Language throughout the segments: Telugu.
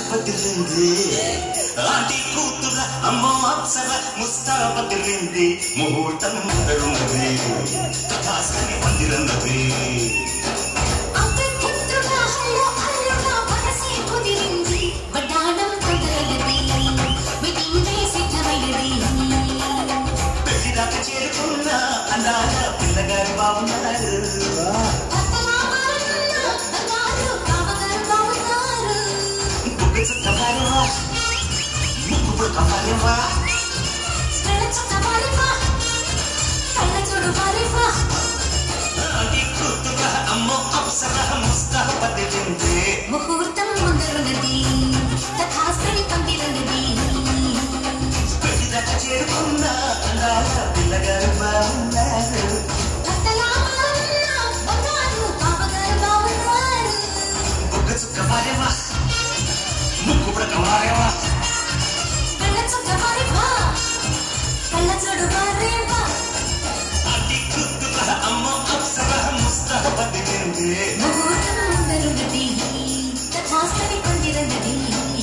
పదిలింది ఆటి కూతుర అమ్మో అప్సర ముస్తా పదిలింది ముహూర్తం ముందరున్నది కథాసని పందిరన్నది అప్పటికింతుగా హల్లో హల్లుగా మనసే కుదిరింది వడ్డాణం కుదరలది వెడ్డింగే సిద్ధమైనది పెళ్లిదాకా చేరుకున్న అన్నాక పిల్లగారు బాగున్నారు భర్తలా మారుతున్న బంగారు కామగారు బావున్నారు బుగ్గ చుక్క భార్యవా ముక్కు పుడక భార్యవా కళ్ళ చుక్క మారిపా కళ్ళ చూడు మారిపా ఆటి కూతుర అమ్మో అప్సర ముస్తా పదిలింది ముహూర్తం ముందరున్నది తథాస్తని పందిరన్నది పెళ్లిదాకా చేరుకున్న అన్నాక పిల్లగారు బాగున్నారు భర్తలా మారుతున్న బంగారు కామగారు బావున్నారు బుగ్గ చుక్క భార్యవా ముక్కు పుడక భార్యవా కళ్ళ చుక్క మారిపా కళ్ళ చూడు మారిపా ఆటి కూతుర అమ్మో అప్సర ముస్తా పదిలింది ముహూర్తం ముందరున్నది తథాస్తని పందిరన్నది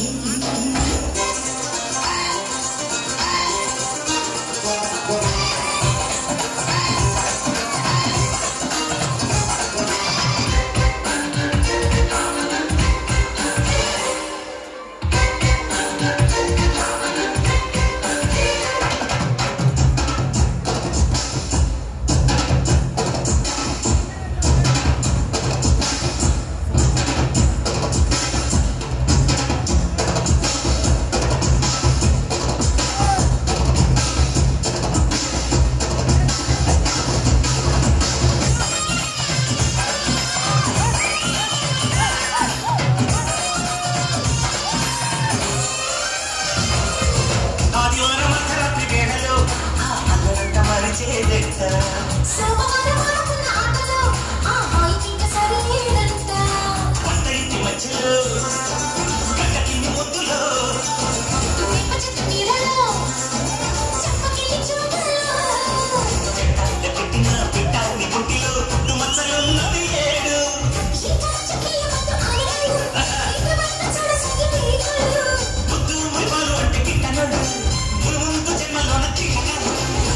ఆదివారం అర్ధరాత్రి వేళలో ఆ అల్లరంట మరిచేదెట్ట సోమవారం ఆడుకున్న ఆటలో ఆ హాయికి ఇంకా సరిలేదంట వంట ఇంటి మధ్యలో గంట కింది ముద్దులో వేప చెట్టు నీడలో చప్పకిలి చూపులో పెట్టాలి పెట్టిన పెట్టాలి గుడ్డిలో పుట్టు మచ్చలున్నది ఏడు ఈ కాచుకిల మధు ఆగడు ఇంత వల్ల చూడసగి నీకులు ముద్దు మురిపాలు అంటే గిట్టనడు ముందు జన్మలోన చిక్కడు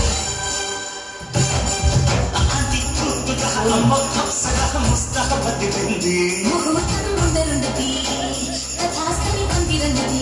ఆంటీ కూతుగా అమ్మ అప్సర ముస్తహ బతికింది ముహూర్తం ముందరున్నది తథాస్తని పందిరన్నది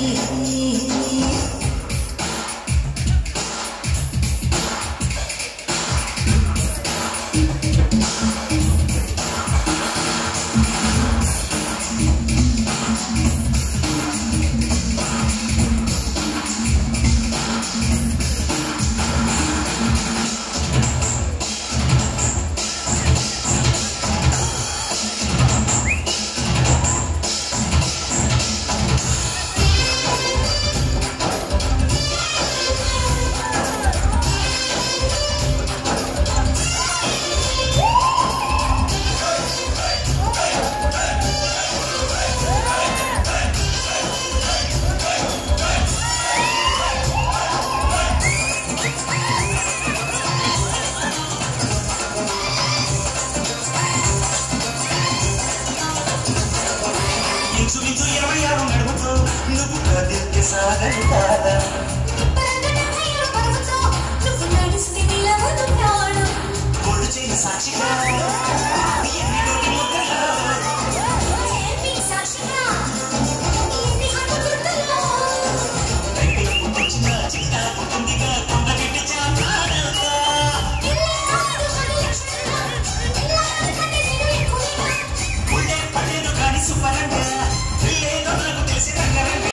ఇంచుమించు ఇరవై ఆరు నడుముతో నువ్వు కదిలితే సాగంటారా పరుగున పరుగుతో నువ్వు నడిస్తే నిలవదు ప్రాణం గోడు చేయని సాక్షిగా